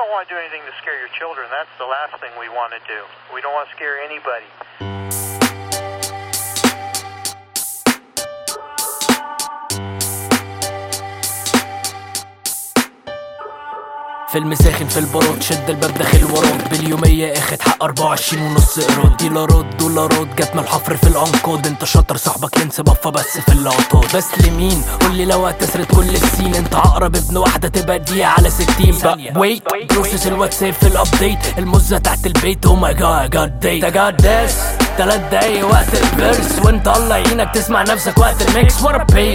don't want to do anything to scare your children. That's the last thing we want to do. We don't want to scare anybody. فيلم ساخن في البارود شد الباب داخل وراك باليومية اخد حق 24 ونص قراد ديلارات دولارات جت من الحفر في الانقاض انت شاطر صاحبك ينسى بفة بس في اللقطات بس لمين قول لي لو هتسرد كل السين انت عقرب ابن واحدة تبقى دقيقة على 60 بقى ويت بروسس الواتساب في الابديت المزة تحت البيت او ماي جاد جاد ديت جاد داس تلات دقايق وقت الفيرس وانت الله يعينك تسمع نفسك وقت الميكس وات بين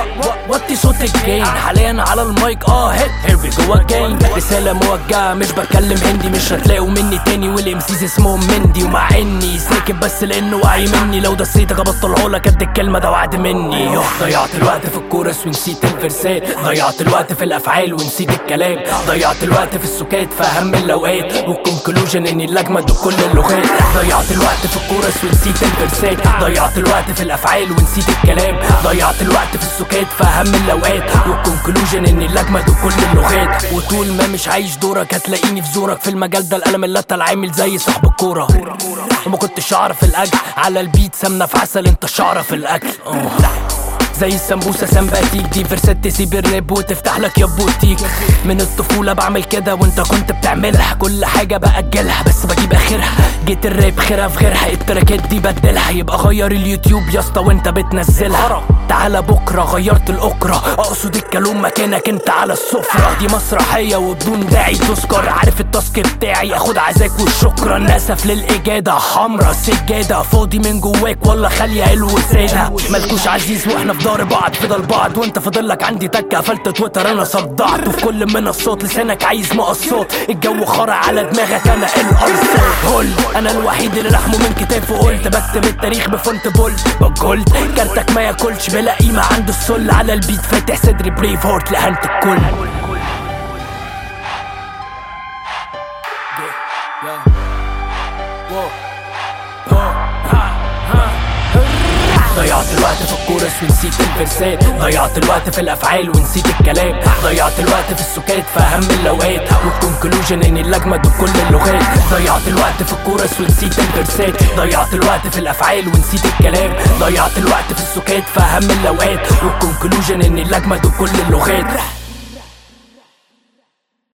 وطي صوت الجين حاليا على المايك اه هيت هير وي جو اجين رسالة موجهة مش بتكلم هندي مش هتلاقوا مني تاني والامسيز اسمهم مندي ومع اني ساكت بس لانه واعي مني لو دسيتك ابطلها لك قد الكلمة ده وعد مني يوه ضيعت الوقت في الكورس ونسيت الفرسات ضيعت الوقت في الافعال ونسيت الكلام ضيعت الوقت في السكات في اهم الاوقات والكونكلوجن اني الاجمد بكل اللغات ضيعت الوقت في الكورس ونسيت الفرسات ضيعت الوقت في الافعال ونسيت الكلام ضيعت الوقت في السكات في اهم الاوقات والكونكلوجن اني الاجمد بكل اللغات وطول ما مش عايش دورك هتلاقيني في زورك في المجال ده القلم اللتة العامل زي صاحب الكورة وما كنتش اعرف الاجر على البيت سمنة في عسل انت شعرة في الاكل أوه. زي السمبوسة سمباتيك دي فرست تسيب الراب وتفتح لك يا بوتيك من الطفولة بعمل كده وانت كنت بتعملها كل حاجة بأجلها بس بجيب اخرها جيت الراب خيرها في غيرها التراكات دي بدلها يبقى غير اليوتيوب يا اسطى وانت بتنزلها تعالى بكرة غيرت الأكرة أقصد الكلام مكانك انت على السفرة دي مسرحية وبدون داعي تذكر عارف التاسك بتاعي اخد عزاك والشكرا اسف للإجادة حمرا سجادة فاضي من جواك ولا خالية الوسادة مالكوش عزيز واحنا في دار بعض فضل بعض وانت فاضلك عندي تكة قفلت تويتر انا صدعت وفي كل من الصوت لسانك عايز مقصات الجو خرع على دماغك انا الارصاد هول انا الوحيد اللي لحمه من كتافه قلت بكتب التاريخ بفونت بولد بقولت كارتك ما ياكلش بلا قيمة عند السل على البيت فاتح صدري بريف هورت لهنت الكل ضيعت الوقت في الكورس ونسيت الفرسات ضيعت الوقت في الافعال ونسيت الكلام ضيعت الوقت في السكات في اهم الاوقات والكونكلوجن اني الاجمد بكل اللغات ضيعت الوقت في الكورس ونسيت الفرسات ضيعت الوقت في الافعال ونسيت الكلام ضيعت الوقت في السكات في اهم الاوقات والكونكلوجن اني الاجمد بكل اللغات